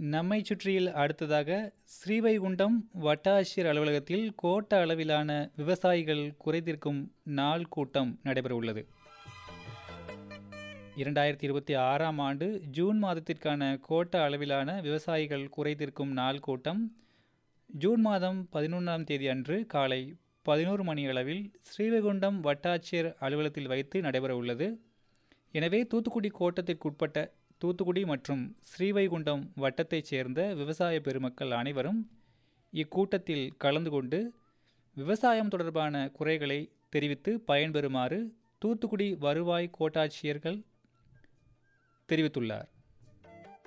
நம்மை சுற்றியில் அடுத்ததாக ஸ்ரீவைகுண்டம் வட்டாட்சியர் அலுவலகத்தில் கோட்ட அளவிலான விவசாயிகள் குறைதீர்க்கும் நாள் கூட்டம் நடைபெறவுள்ளது இரண்டாயிரத்தி இருபத்தி ஆறாம் ஆண்டு ஜூன் மாதத்திற்கான கோட்ட அளவிலான விவசாயிகள் குறைதீர்க்கும் நாள் கூட்டம் ஜூன் மாதம் பதினொன்றாம் தேதி அன்று காலை பதினோரு மணி அளவில் ஸ்ரீவைகுண்டம் வட்டாட்சியர் அலுவலகத்தில் வைத்து நடைபெறவுள்ளது எனவே தூத்துக்குடி கோட்டத்திற்குட்பட்ட தூத்துக்குடி மற்றும் ஸ்ரீவைகுண்டம் வட்டத்தைச் சேர்ந்த விவசாய பெருமக்கள் அனைவரும் இக்கூட்டத்தில் கலந்து கொண்டு விவசாயம் தொடர்பான குறைகளை தெரிவித்து பயன்பெறுமாறு தூத்துக்குடி வருவாய் கோட்டாட்சியர்கள் தெரிவித்துள்ளார்